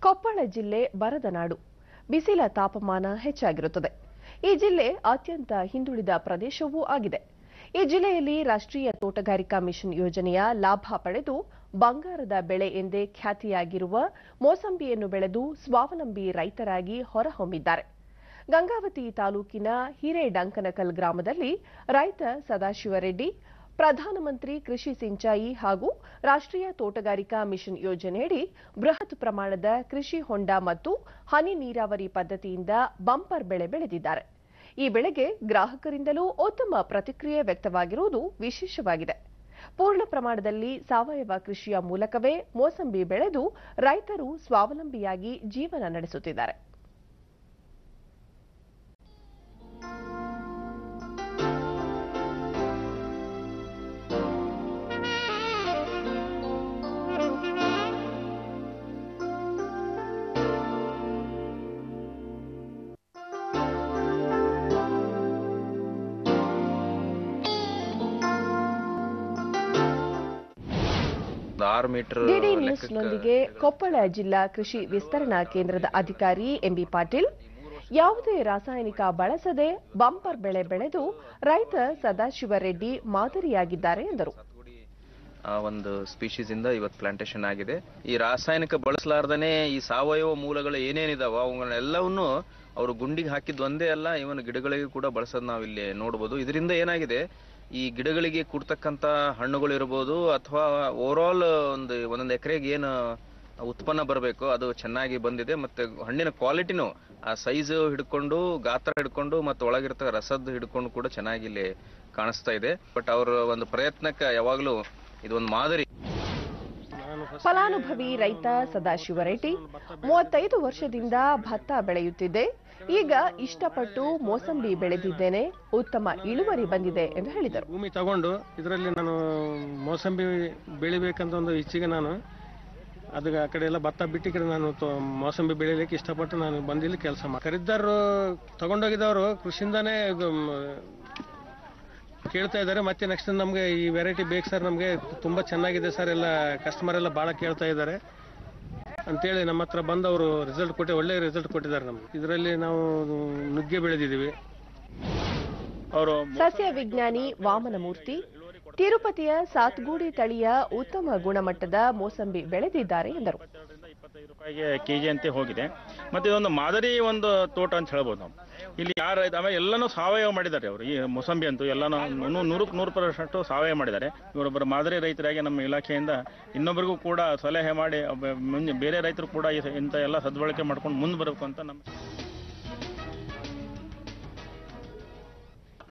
ಕೊಪ್ಪಳ ಜಿಲ್ಲೆ ಬರದ ನಾಡು ಬಿಸಿಲ ತಾಪಮಾನ ಹೆಚ್ಚಾಗಿರುತ್ತದೆ ಈ ಜಿಲ್ಲೆ ಅತ್ಯಂತ ಹಿಂದುಳಿದ ಪ್ರದೇಶವೂ ಆಗಿದೆ ಈ ಜಿಲ್ಲೆಯಲ್ಲಿ ರಾಷ್ಟ್ರೀಯ ತೋಟಗಾರಿಕಾ ಮಿಷನ್ ಯೋಜನೆಯ ಲಾಭ ಪಡೆದು ಬಂಗಾರದ ಬೆಳೆ ಎಂದೇ ಖ್ಯಾತಿಯಾಗಿರುವ ಮೋಸಂಬಿಯನ್ನು ಬೆಳೆದು ಸ್ವಾವಲಂಬಿ ರೈತರಾಗಿ ಹೊರಹೊಮ್ಮಿದ್ದಾರೆ ಗಂಗಾವತಿ ತಾಲೂಕಿನ ಹಿರೇಡಂಕನಕಲ್ ಗ್ರಾಮದಲ್ಲಿ ರೈತ ಸದಾಶಿವರೆಡ್ಡಿ ಪ್ರಧಾನಮಂತ್ರಿ ಕೃಷಿ ಸಿಂಚಾಯಿ ಹಾಗೂ ರಾಷ್ಟ್ರೀಯ ತೋಟಗಾರಿಕಾ ಮಿಷನ್ ಯೋಜನೆಯಡಿ ಬೃಹತ್ ಪ್ರಮಾಣದ ಕೃಷಿ ಹೊಂಡ ಮತ್ತು ಹನಿ ನೀರಾವರಿ ಪದ್ಧತಿಯಿಂದ ಬಂಪರ್ ಬೆಳೆ ಬೆಳೆದಿದ್ದಾರೆ ಈ ಬೆಳೆಗೆ ಗ್ರಾಹಕರಿಂದಲೂ ಉತ್ತಮ ಪ್ರತಿಕ್ರಿಯೆ ವ್ಯಕ್ತವಾಗಿರುವುದು ವಿಶೇಷವಾಗಿದೆ ಪೂರ್ಣ ಪ್ರಮಾಣದಲ್ಲಿ ಸಾವಯವ ಕೃಷಿಯ ಮೂಲಕವೇ ಮೋಸಂಬಿ ಬೆಳೆದು ರೈತರು ಸ್ವಾವಲಂಬಿಯಾಗಿ ಜೀವನ ನಡೆಸುತ್ತಿದ್ದಾರೆ ಒಂದು ಆರು ಮೀಟರ್ ಡಿಡಿ ನ್ಯೂಸ್ನೊಂದಿಗೆ ಕೊಪ್ಪಳ ಜಿಲ್ಲಾ ಕೃಷಿ ವಿಸ್ತರಣಾ ಕೇಂದ್ರದ ಅಧಿಕಾರಿ ಎಂಬಿ ಪಾಟೀಲ್ ಯಾವುದೇ ರಾಸಾಯನಿಕ ಬಳಸದೆ ಬಂಪರ್ ಬೆಳೆ ಬೆಳೆದು ರೈತ ಸದಾಶಿವರೆಡ್ಡಿ ಮಾದರಿಯಾಗಿದ್ದಾರೆ ಎಂದರು ಆ ಒಂದು ಸ್ಪೀಶೀಸ್ ಇಂದ ಇವತ್ತು ಪ್ಲಾಂಟೇಶನ್ ಆಗಿದೆ ಈ ರಾಸಾಯನಿಕ ಬಳಸಲಾರ್ದನೆ ಈ ಸಾವಯವ ಮೂಲಗಳು ಏನೇನಿದಾವ ಅವುಗಳನ್ನೆಲ್ಲವನ್ನು ಅವರು ಗುಂಡಿಗೆ ಹಾಕಿದ್ ಒಂದೇ ಅಲ್ಲ ಇವನ್ ಗಿಡಗಳಿಗೆ ಕೂಡ ಬಳಸೋದು ನಾವು ಇಲ್ಲಿ ನೋಡಬಹುದು ಇದರಿಂದ ಏನಾಗಿದೆ ಈ ಗಿಡಗಳಿಗೆ ಕೊಡ್ತಕ್ಕಂತ ಹಣ್ಣುಗಳು ಇರ್ಬೋದು ಅಥವಾ ಓವರ್ ಆಲ್ ಒಂದು ಒಂದೊಂದು ಎಕರೆಗೆ ಏನು ಉತ್ಪನ್ನ ಬರಬೇಕು ಅದು ಚೆನ್ನಾಗಿ ಬಂದಿದೆ ಮತ್ತೆ ಹಣ್ಣಿನ ಕ್ವಾಲಿಟಿನೂ ಆ ಸೈಜ್ ಹಿಡ್ಕೊಂಡು ಗಾತ್ರ ಹಿಡ್ಕೊಂಡು ಮತ್ತೆ ಒಳಗಿರ್ತಕ್ಕ ರಸದ್ ಹಿಡ್ಕೊಂಡು ಕೂಡ ಚೆನ್ನಾಗಿ ಇಲ್ಲಿ ಕಾಣಿಸ್ತಾ ಇದೆ ಬಟ್ ಅವರ ಒಂದು ಪ್ರಯತ್ನಕ್ಕೆ ಯಾವಾಗಲೂ ಇದೊಂದು ಮಾದರಿ ಫಲಾನುಭವಿ ರೈತ ಸದಾಶಿವರೆಡ್ಡಿ ಮೂವತ್ತೈದು ವರ್ಷದಿಂದ ಭತ್ತ ಬೆಳೆಯುತ್ತಿದ್ದೆ ಈಗ ಇಷ್ಟಪಟ್ಟು ಮೋಸಂಬಿ ಬೆಳೆದಿದ್ದೇನೆ ಉತ್ತಮ ಇಳುವರಿ ಬಂದಿದೆ ಎಂದು ಹೇಳಿದರು ಭೂಮಿ ತಗೊಂಡು ಇದರಲ್ಲಿ ನಾನು ಮೋಸಂಬಿ ಬೆಳಿಬೇಕಂತ ಒಂದು ಇಚ್ಛೆಗೆ ನಾನು ಅದಕ್ಕೆ ಆ ಕಡೆ ಎಲ್ಲ ಭತ್ತ ಬಿಟ್ಟು ಈ ಕಡೆ ನಾನು ತೊ- ಮೋಸಂಬಿ ಬೆಳಿಲಿಕ್ಕೆ ಇಷ್ಟಪಟ್ಟು ನಾನು ಬಂದಿಲ್ಲಿ ಕೆಲಸ ಮಾಡಿ ಖರೀದಾರರು ತಗೊಂಡೋಗಿದ್ದವರು ಕೃಷಿಯಿಂದಾನೇ ಇದು ಮ್, ಕೇಳ್ತಾ ಇದ್ದಾರೆ ಮತ್ತೆ ನೆಕ್ಸ್ಟ್ ನಮಗೆ ಈ ವೆರೈಟಿ ಬೇಕು ಸರ್ ನಮಗೆ ತುಂಬ ಚೆನ್ನಾಗಿದೆ ಸರ್ ಎಲ್ಲ ಕಸ್ಟಮರ್ ಎಲ್ಲ ಭಾಳ ಕೇಳ್ತಾ ಇದ್ದಾರೆ ಅಂತೇಳಿ ನಮ್ಮ ಹತ್ರ ಬಂದು ಅವರು ರಿಸಲ್ಟ್ ಕೊಟ್ಟು ಒಳ್ಳೆ ರಿಸಲ್ಟ್ ಕೊಟ್ಟಿದ್ದಾರೆ ನಮ್ಗೆ ಇದರಲ್ಲಿ ನಾವು ನುಗ್ಗೆ ಬೆಳೆದಿದ್ದೀವಿ ಅವರು ಸಸ್ಯ ವಿಜ್ಞಾನಿ ವಾಮನಮೂರ್ತಿ ತಿರುಪತಿಯ ಸಾತ್ಗೂಡಿ ತಳಿಯ ಉತ್ತಮ ಗುಣಮಟ್ಟದ ಮೋಸಂಬಿ ಬೆಳೆದಿದ್ದಾರೆ ಎಂದರು ಇಪ್ಪತ್ತೆರಡರಿಂದ ಇಪ್ಪತ್ತೈದು ರೂಪಾಯಿಗೆ ಕೆ ಜಿ ಅಂತೆ ಹೋಗಿದೆ ಮತ್ತೆ ಇದೊಂದು ಮಾದರಿ ಒಂದು ತೋಟ ಅಂತ ಹೇಳ್ಬೋದು ನಾವು ಇಲ್ಲಿ ಯಾರು ಆಮೇಲೆ ಎಲ್ಲನೂ ಸಾವಯವ ಮಾಡಿದ್ದಾರೆ ಅವರು ಈ ಮೊಸಂಬಿ ಅಂತೂ ಎಲ್ಲನೂ ನೂ- ನೂರಕ್ಕೆ ನೂರು ಪರ್ಸೆಂಟ್ ಸಾವಯವ ಮಾಡಿದ್ದಾರೆ ಇವರೊಬ್ಬರು ಮಾದರಿ ರೈತರಾಗಿ ನಮ್ಮ ಇಲಾಖೆಯಿಂದ ಇನ್ನೊಬ್ಬರಿಗೂ ಕೂಡ ಸಲಹೆ ಮಾಡಿ ಒಬ್ಬ ಮುಂದೆ ಬೇರೆ ರೈತರು ಕೂಡ ಈ- ಇಂಥ ಎಲ್ಲ ಸದ್ಬಳಕೆ ಮಾಡ್ಕೊಂಡು ಮುಂದೆ ಬರಬೇಕು ಅಂತ ನಮ್ಮ